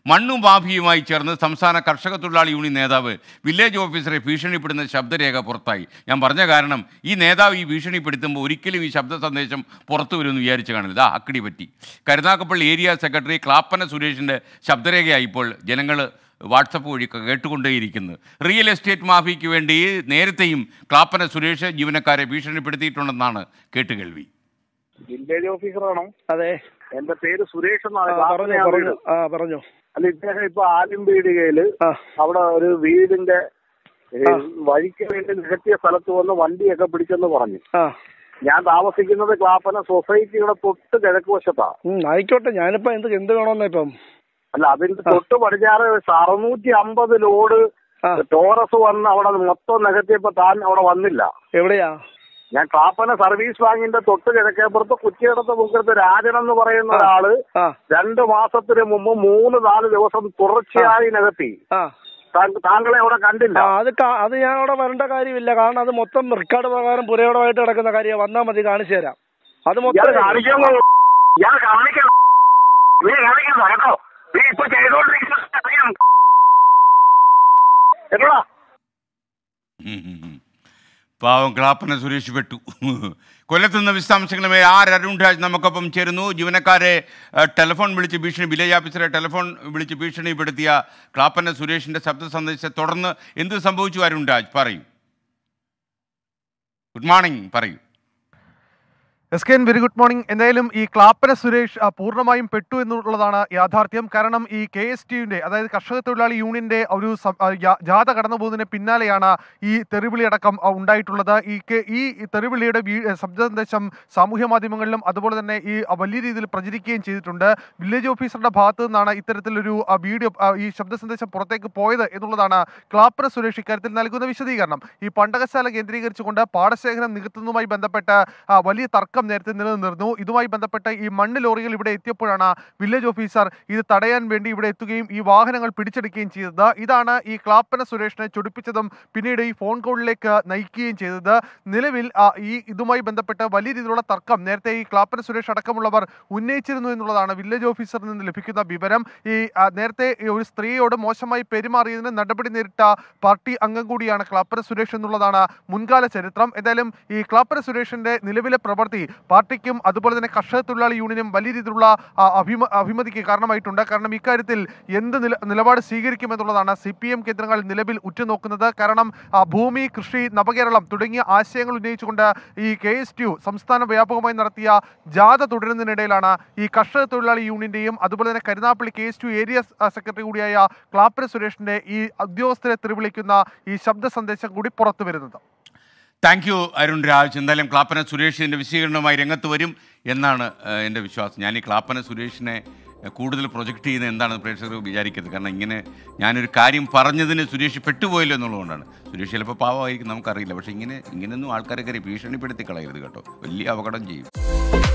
മണ്ണും മാഫിയുമായി ചേർന്ന് സംസ്ഥാന കർഷക തൊഴിലാളി യൂണിയൻ നേതാവ് വില്ലേജ് ഓഫീസറെ ഭീഷണിപ്പെടുന്ന ശബ്ദരേഖ പുറത്തായി ഞാൻ പറഞ്ഞ കാരണം ഈ നേതാവ് ഈ ഭീഷണിപ്പെടുത്തുമ്പോൾ ഒരിക്കലും ഈ ശബ്ദ സന്ദേശം പുറത്തു വരുമെന്ന് വിചാരിച്ച് കാണില്ല ഇതാ അക്കടി പറ്റി കരുനാഗപ്പള്ളി ഏരിയ സെക്രട്ടറി ക്ലാപ്പന സുരേഷിൻ്റെ ശബ്ദരേഖയായി ഇപ്പോൾ ജനങ്ങൾ വാട്സപ്പ് വഴി കേട്ടുകൊണ്ടേയിരിക്കുന്നത് റിയൽ എസ്റ്റേറ്റ് മാഫിയയ്ക്ക് വേണ്ടി നേരത്തെയും ക്ലാപ്പന സുരേഷ് ജീവനക്കാരെ ഭീഷണിപ്പെടുത്തിയിട്ടുണ്ടെന്നാണ് കേട്ടുകേൾവി വില്ലേജ് ഓഫീസറാണോ അതെ എന്റെ പേര് സുരേഷ് എന്നാണ് ആ, പറഞ്ഞു ക്ലാസ്സിലെ പറഞ്ഞു വീട്. ആ പറഞ്ഞു അല്ല ഇദ്ദേഹം ഇപ്പൊ ആലുംപീടികയില് ആ അവിടെ ഒരു വീടിന്റെ ഏ, ആ. വഴിക്ക് വേണ്ടി നികത്തിയ സ്ഥലത്ത് വന്ന് വണ്ടിയൊക്കെ പിടിച്ചെന്ന് പറഞ്ഞു ആ ഞാൻ താമസിക്കുന്നത് ക്ലാപ്പന സൊസൈറ്റിയുടെ തൊട്ട് കിഴക്ക് വശത്താ ഉം, ആയിക്കോട്ടെ ഞാനിപ്പോ എന്ത് എന്ത് വേണമെന്നാ ഇപ്പം അല്ല അതിന്റെ തൊട്ട് പടിഞ്ഞാറ് അറുന്നൂറ്റി അമ്പത് ലോഡ് ആ ടോറസ് വന്ന് അവിടെ മൊത്തം നികത്തിയപ്പോ താൻ അവിടെ വന്നില്ല എവിടെയാ ഞാൻ ക്ലാപ്പന സർവീസ് ബാങ്കിന്റെ തൊട്ട് കിഴക്കേപ്പുറത്ത് കുറ്റിയിടത്ത് മുക്കത്ത് രാജൻ എന്ന് പറയുന്ന ഒരാള് ആ രണ്ട് മാസത്തിന് മുമ്പ് മൂന്ന് നാല് ദിവസം തുടർച്ചയായി നികത്തി ആ താങ്ക- താങ്കളെ അവിടെ കണ്ടില്ല ആ അത് കാ- അത് ഞാൻ അവിടെ വരേണ്ട കാര്യമില്ല കാരണം അത് മൊത്തം റെക്കോർഡ് പ്രകാരം പുരയോടമായിട്ട് കിടക്കുന്ന കാര്യമാണ് വന്നാൽ മതി കാണിച്ചു തരാം അത് ഇയാൾ മൊത്തം കാണിക്കാൻ ഇയാൾ കാണിക്കണം നീ കാണിക്കണം കേട്ടോ നീ ഇപ്പൊ ചെയ്തോണ്ടിരിക്കുന്ന അറിയാം കേട്ടോടാ ഉം ഉം ഉം. പാവം ക്ലാപ്പന സുരേഷ് പെട്ടു കൊല്ലത്തുനിന്ന് വിശദാംശങ്ങളുമായി ആർ അരുൺ രാജ് നമുക്കൊപ്പം ചേരുന്നു ജീവനക്കാരെ ഏഹ്, ടെലിഫോൺ വിളിച്ച് ഭീഷണി വില്ലേജ് ഓഫീസറെ ടെലിഫോൺ വിളിച്ച് ഭീഷണിപ്പെടുത്തിയ ക്ലാപ്പന സുരേഷിന്റെ ശബ്ദ സന്ദേശത്തെ തുടർന്ന് എന്ത് സംഭവിച്ചു അരുൺ രാജ് പറയൂ ഗുഡ് മോർണിംഗ് പറയൂ S K N very good morning എന്തായാലും ഈ ക്ലാപ്പന സുരേഷ് ആ, പൂർണ്ണമായും പെട്ടു എന്നുള്ളതാണ് യാഥാർത്ഥ്യം കാരണം ഈ കെ എസ് ടിയുടെ അതായത് കർഷക തൊഴിലാളി യൂണിയന്റെ ഒരു സം- ആ, യാ- ജാഥ കടന്നു പോകുന്നതിന് പിന്നാലെയാണ് ഈ തെറിവിളി അടക്കം ആ, ഉണ്ടായിട്ടുള്ളത് ഈ കെ- ഈ തെറിവിളിയുടെ വീ- ശബ്ദ സന്ദേശം സാമൂഹ്യ മാധ്യമങ്ങളിലും അതുപോലെ തന്നെ ഈ ആ, വലിയ രീതിയിൽ പ്രചരിക്കുകയും ചെയ്തിട്ടുണ്ട് വില്ലേജ് ഓഫീസറുടെ ഭാഗത്തു നിന്നാണ് ഇത്തരത്തിലൊരു ആ, വീഡിയോ ആ, ഈ ശബ്ദ സന്ദേശം പുറത്തേക്ക് പോയത് എന്നുള്ളതാണ് ക്ലാപ്പന സുരേഷ് ഇക്കാര്യത്തിൽ നൽകുന്ന വിശദീകരണം ഈ പണ്ടകശാല കേന്ദ്രീകരിച്ചുകൊണ്ട് പാടശേഖരം നികത്തുന്നതുമായി ബന്ധപ്പെട്ട ആ, വലിയ തർക്കം നേരത്തെ നിലനിന്നിരുന്നു ഇതുമായി ബന്ധപ്പെട്ട് ഈ മണ്ണ് ലോറികൾ ഇവിടെ എത്തിയപ്പോഴാണ് വില്ലേജ് ഓഫീസർ ഇത് തടയാൻ വേണ്ടി ഇവിടെ എത്തുകയും ഈ വാഹനങ്ങൾ പിടിച്ചെടുക്കുകയും ചെയ്തത് ഇതാണ് ഈ ക്ലാപ്പന സുരേഷിനെ ചൊടിപ്പിച്ചതും പിന്നീട് ഈ ഫോൺ കോളിലേക്ക് നയിക്കുകയും ചെയ്തത് നിലവിൽ ആ, ഈ ഇതുമായി ബന്ധപ്പെട്ട് വലിയ രീതിയിലുള്ള തർക്കം നേരത്തെ ഈ ക്ലാപ്പന സുരേഷ് അടക്കമുള്ളവർ ഉന്നയിച്ചിരുന്നു എന്നുള്ളതാണ് വില്ലേജ് ഓഫീസറിൽ നിന്ന് ലഭിക്കുന്ന വിവരം ഈ ആ, നേരത്തെ ഈ ഒരു സ്ത്രീയോട് മോശമായി പെരുമാറിയതിന് നടപടി നേരിട്ട പാർട്ടി അംഗം കൂടിയാണ് ക്ലാപ്പന സുരേഷ് എന്നുള്ളതാണ് മുൻകാല ചരിത്രം എന്തായാലും ഈ ക്ലാപ്പന സുരേഷിന്റെ നിലവിലെ പ്രവൃത്തി പാർട്ടിക്കും അതുപോലെ തന്നെ കർഷക തൊഴിലാളി യൂണിയനും വലിയ രീതിയിലുള്ള ആ, അഭിമ അഭിമതിക്ക് കാരണമായിട്ടുണ്ട് കാരണം ഇക്കാര്യത്തിൽ എന്ത് നില നിലപാട് സ്വീകരിക്കുമെന്നുള്ളതാണ് സി പി എം കേന്ദ്രങ്ങൾ നിലവിൽ ഉറ്റുനോക്കുന്നത് കാരണം ആ, ഭൂമി കൃഷി നവകേരളം തുടങ്ങിയ ആശയങ്ങൾ ഉന്നയിച്ചുകൊണ്ട് ഈ കെ എസ് ടി യു സംസ്ഥാന വ്യാപകമായി നടത്തിയ ജാഥ തുടരുന്നതിനിടയിലാണ് ഈ കർഷക തൊഴിലാളി യൂണിയന്റെയും അതുപോലെ തന്നെ Karunagappally K S T U area സ് സെക്രട്ടറി കൂടിയായ ക്ലാപ്പന സുരേഷിന്റെ ഈ ഉദ്യോഗസ്ഥരെ തെറിവിളിക്കുന്ന ഈ ശബ്ദ സന്ദേശം കൂടി പുറത്തു വരുന്നത് താങ്ക് യു അരുൺ രാജ് എന്തായാലും ക്ലാപ്പന സുരേഷിൻ്റെ വിശദീകരണവുമായി രംഗത്ത് വരും എന്നാണ് ഏഹ്, എൻ്റെ വിശ്വാസം ഞാൻ ഈ ക്ലാപ്പന സുരേഷിനെ ഏഹ്, കൂടുതൽ പ്രൊജക്റ്റ് ചെയ്യുന്നത് എന്താണെന്ന് പ്രേക്ഷകർ വിചാരിക്കരുത് കാരണം ഇങ്ങനെ ഞാനൊരു കാര്യം പറഞ്ഞതിന് സുരേഷ് പെട്ടുപോയല്ലോ എന്നുള്ളതുകൊണ്ടാണ് സുരേഷ് ചിലപ്പോൾ പാവമായിരിക്കും നമുക്കറിയില്ല പക്ഷേ ഇങ്ങനെ ഇങ്ങനെയൊന്നും ആൾക്കാരെ കയറി ഭീഷണിപ്പെടുത്തി കളയരുത് കേട്ടോ വലിയ അപകടം ചെയ്യും